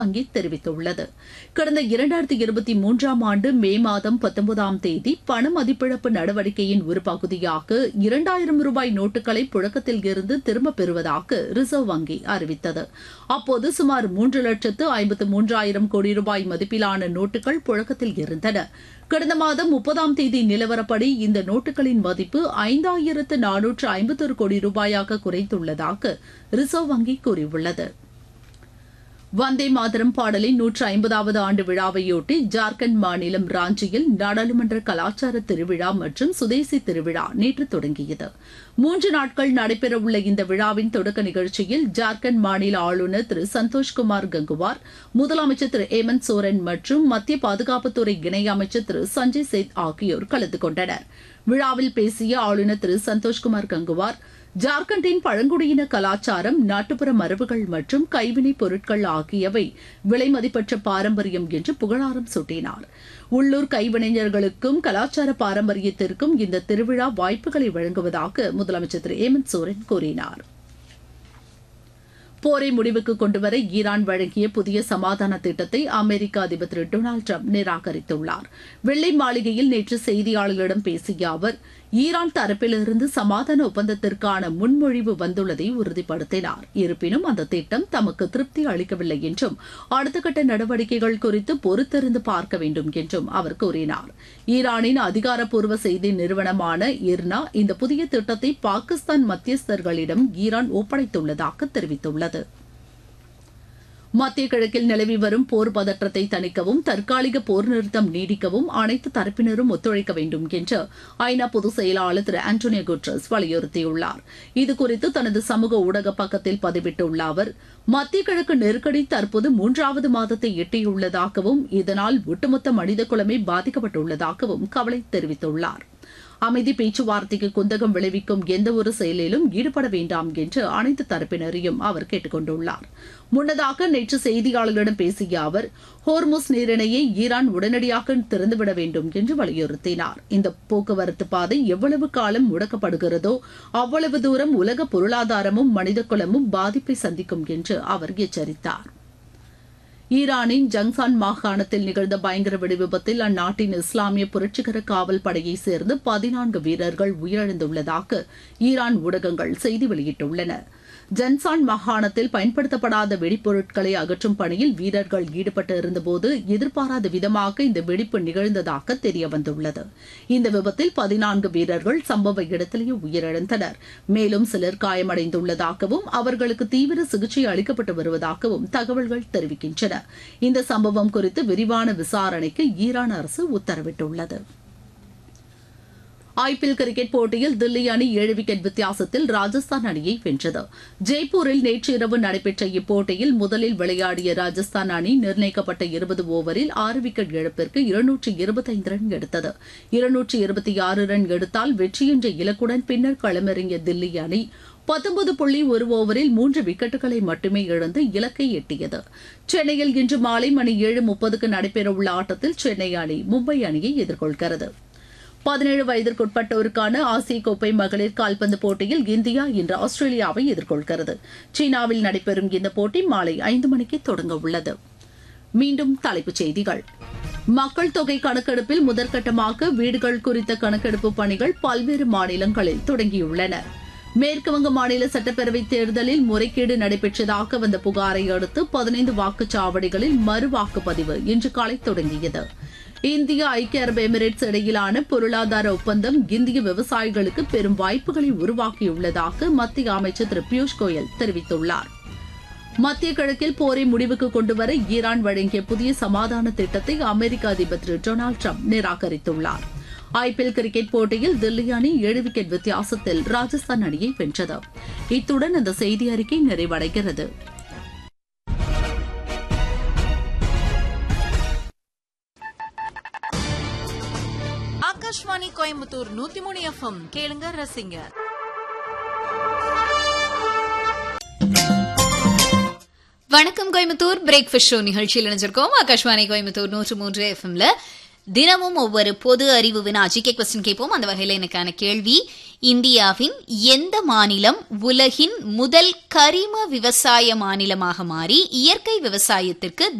வங்கி தெரிவித்துள்ளது கடந்த இரண்டாயிரத்தி இருபத்தி மூன்றாம் ஆண்டு மே மாதம் பத்தொன்பதாம் தேதி பண மதிப்பிழப்பு நடவடிக்கையின் ஒரு பகுதியாக இரண்டாயிரம் ரூபாய் நோட்டுகளை புழக்கத்தில் இருந்து திரும்பப் பெறுவதாக ரிசர்வ் வங்கி அறிவித்தது அப்போது சுமார் மூன்று லட்சத்து ஐம்பத்து மூன்றாயிரம் கோடி ரூபாய் மதிப்பிலான நோட்டுகள் புழக்கத்தில் இருந்தன கடந்த மாதம் முப்பதாம் தேதி நிலவரப்படி இந்த நோட்டுகளின் மதிப்பு ஐந்தாயிரத்து நானூற்று ஐம்பத்தொரு கோடி ரூபாயாக குறைத்துள்ளதாக ரிசர்வ் வங்கி கூறியுள்ளது வந்தே மாதரம் பாடலின் நூற்று ஐம்பதாவது ஆண்டு விழாவையொட்டி ஜார்க்கண்ட் மாநிலம் ராஞ்சியில் நாடாளுமன்ற கலாச்சார திருவிழா மற்றும் சுதேசி திருவிழா நேற்று தொடங்கியது மூன்று நாட்கள் நடைபெறவுள்ள இந்த விழாவின் தொடக்க நிகழ்ச்சியில் ஜார்க்கண்ட் மாநில ஆளுநர் திரு சந்தோஷ்குமார் கங்குவார் முதலமைச்சர் திரு ஹேமந்த் சோரன் மற்றும் மத்திய பாதுகாப்புத்துறை இணையமைச்சர் திரு சஞ்சய் சேத் ஆகியோர் கலந்து கொண்டனர் விழாவில் பேசிய ஆளுநர் திரு சந்தோஷ்குமார் கங்குவார் ஜார்க்கண்டின் பழங்குடியின கலாச்சாரம் நாட்டுப்புற மரபுகள் மற்றும் கைவினைப் பொருட்கள் ஆகியவை விலைமதிப்பற்ற பாரம்பரியம் என்று புகழாரம் சூட்டினார் உள்ளூர் கைவினைஞர்களுக்கும் கலாச்சார பாரம்பரியத்திற்கும் இந்த திருவிழா வாய்ப்புகளை வழங்குவதாக முதலமைச்சர் திரு ஹேமந்த் சோரன் கூறினார் போரை முடிவுக்கு கொண்டுவர ஈரான் வழங்கிய புதிய சமாதான திட்டத்தை அமெரிக்க அதிபர் திரு டொனால்டு டிரம்ப் நிராகரித்துள்ளார் வெள்ளை மாளிகையில் நேற்று செய்தியாளர்களிடம் பேசிய அவர் ஈரான் தரப்பிலிருந்து சமாதான ஒப்பந்தத்திற்கான முன்மொழிவு வந்துள்ளதை உறுதிப்படுத்தினார் இருப்பினும் அந்த திட்டம் தமக்கு திருப்தி அளிக்கவில்லை என்றும் அடுத்த கட்ட நடவடிக்கைகள் குறித்து பொறுத்திருந்து பார்க்க வேண்டும் என்றும் அவர் கூறினார் ஈரானின் அதிகாரப்பூர்வ செய்தி நிறுவனமான இர்னா இந்த புதிய திட்டத்தை பாகிஸ்தான் மத்தியஸ்தர்களிடம் ஈரான் ஒப்படைத்துள்ளதாக தெரிவித்துள்ளது மத்திய கிழக்கில் நிலவி வரும் போர் பதற்றத்தை தணிக்கவும் தற்காலிக போர் நிறுத்தம் நீடிக்கவும் அனைத்து தரப்பினரும் ஒத்துழைக்க வேண்டும் என்று ஐநா பொதுச் செயலாளர் திரு ஆண்டோனியோ குட்ரஸ் வலியுறுத்தியுள்ளார் இதுகுறித்து தனது சமூக ஊடக பக்கத்தில் பதிவிட்டுள்ள அவர் மத்திய கிழக்கு நெருக்கடி தற்போது மூன்றாவது மாதத்தை எட்டியுள்ளதாகவும் இதனால் ஒட்டுமொத்த மனித குலமே பாதிக்கப்பட்டுள்ளதாகவும் கவலை தெரிவித்துள்ளார் அமைதி பேச்சுவார்த்தைக்கு குந்தகம் விளைவிக்கும் எந்த ஒரு செயலிலும் ஈடுபட வேண்டாம் என்று அனைத்து தரப்பினரையும் அவர் கேட்டுக் கொண்டுள்ளார் முன்னதாக நேற்று செய்தியாளர்களிடம் பேசிய அவர் ஹோர்முஸ் நீரிணையை ஈரான் உடனடியாக திறந்துவிட வேண்டும் என்று வலியுறுத்தினார் இந்த போக்குவரத்து பாதை எவ்வளவு காலம் முடக்கப்படுகிறதோ அவ்வளவு தூரம் உலக பொருளாதாரமும் மனிதகுலமும் பாதிப்பை சந்திக்கும் என்று அவர் எச்சரித்தார் ஈரானின் ஜங்சான் மாகாணத்தில் நிகழ்ந்த பயங்கர வெடிவிபத்தில் அந்நாட்டின் இஸ்லாமிய புரட்சிகர காவல் படையைச் சேர்ந்து பதினான்கு வீரர்கள் உயிரிழந்துள்ளதாக ஈரான் ஊடகங்கள் செய்தி வெளியிட்டுள்ளன ஜன்சான் மாகாணத்தில் பயன்படுத்தப்படாத வெடிப்பொருட்களை அகற்றும் பணியில் வீரர்கள் ஈடுபட்டு இருந்தபோது எதிர்பாராத விதமாக இந்த வெடிப்பு நிகழ்ந்ததாக தெரியவந்துள்ளது இந்த விபத்தில் பதினான்கு வீரர்கள் சம்பவ இடத்திலேயே உயிரிழந்தனர் மேலும் சிலர் காயமடைந்துள்ளதாகவும் அவர்களுக்கு தீவிர சிகிச்சை அளிக்கப்பட்டு வருவதாகவும் தகவல்கள் தெரிவிக்கின்றன இந்த சம்பவம் குறித்து விரிவான விசாரணைக்கு ஈரான் அரசு உத்தரவிட்டுள்ளது ஐபிஎல் கிரிக்கெட் போட்டியில் தில்லி அணி ஏழு விக்கெட் வித்தியாசத்தில் ராஜஸ்தான் அணியை வென்றது ஜெய்ப்பூரில் நேற்று இரவு நடைபெற்ற இப்போட்டியில் முதலில் விளையாடிய ராஜஸ்தான் அணி நிர்ணயிக்கப்பட்ட இருபது ஓவரில் ஆறு விக்கெட் இழப்பிற்கு இருநூற்று இருபத்தைந்து ரன் எடுத்தது இருநூற்று இருபத்தி ஆறு ரன் எடுத்தால் வெற்றி என்ற இலக்குடன் பின்னர் களமிறங்கிய தில்லி அணி பத்தொன்பது புள்ளி ஒரு ஓவரில் மூன்று விக்கெட்டுகளை மட்டுமே இழந்து இலக்கை எட்டியது சென்னையில் இன்று மாலை மணி ஏழு முப்பதுக்கு நடைபெறவுள்ள ஆட்டத்தில் சென்னை அணி மும்பை அணியை எதிர்கொள்கிறது பதினேழு வயதிற்குட்பட்டோருக்கான ஆசிய கோப்பை மகளிர் கால்பந்து போட்டியில் இந்தியா இன்று ஆஸ்திரேலியாவை எதிர்கொள்கிறது சீனாவில் நடைபெறும் இந்த போட்டி மாலை ஐந்து மணிக்கு தொடங்க உள்ளது மீண்டும் தலைப்புச் செய்திகள் மக்கள் தொகை கணக்கெடுப்பில் முதற்கட்டமாக வீடுகள் குறித்த கணக்கெடுப்பு பணிகள் பல்வேறு மாநிலங்களில் தொடங்கியுள்ளன மேற்குவங்க மாநில சட்டப்பேரவைத் தேர்தலில் முறைகேடு நடைபெற்றதாக வந்த புகாரை அடுத்து பதினைந்து வாக்குச்சாவடிகளில் மறு வாக்குப்பதிவு இன்று காலை தொடங்கியது இந்தியா ஐக்கிய அரபு எமிரேட்ஸ் இடையிலான பொருளாதார ஒப்பந்தம் இந்திய விவசாயிகளுக்கு பெரும் வாய்ப்புகளை உருவாக்கியுள்ளதாக மத்திய அமைச்சர் திரு பியூஷ் கோயல் தெரிவித்துள்ளார் மத்திய கிழக்கில் போரை முடிவுக்கு கொண்டுவர ஈரான் வழங்கிய புதிய சமாதான திட்டத்தை அமெரிக்க அதிபர் திரு டொனால்டு ட்ரம்ப் நிராகரித்துள்ளார் ஐபிஎல் கிரிக்கெட் போட்டியில் தில்லி அணி ஏழு விக்கெட் வித்தியாசத்தில் ராஜஸ்தான் அணியை வென்றது இத்துடன் இந்த செய்தி அறிக்கை நிறைவடைகிறது ஆகாஷ்வாணி கோயம்புத்தூர் நூத்தி மூணு எஃப்எம் கேளுங்க ரசிங்க வணக்கம் கோயம்புத்தூர் பிரேக்ஃபாஸ்ட் ஷோ நிகழ்ச்சியில் இணைஞ்சிருக்கோம் ஆகாஷ்வாணி கோயம்புத்தூர் நூற்று மூன்று எஃப்எம்ல தினமும் ஒவ்வொரு பொது அறிவு வினா ஜிகே கொஸ்டின் கேட்போம் அந்த வகையில எனக்கான கேள்வி இந்தியாவின் எந்த மாநிலம் உலகின் முதல் கரிம விவசாய மாநிலமாக மாறி இயற்கை விவசாயத்திற்கு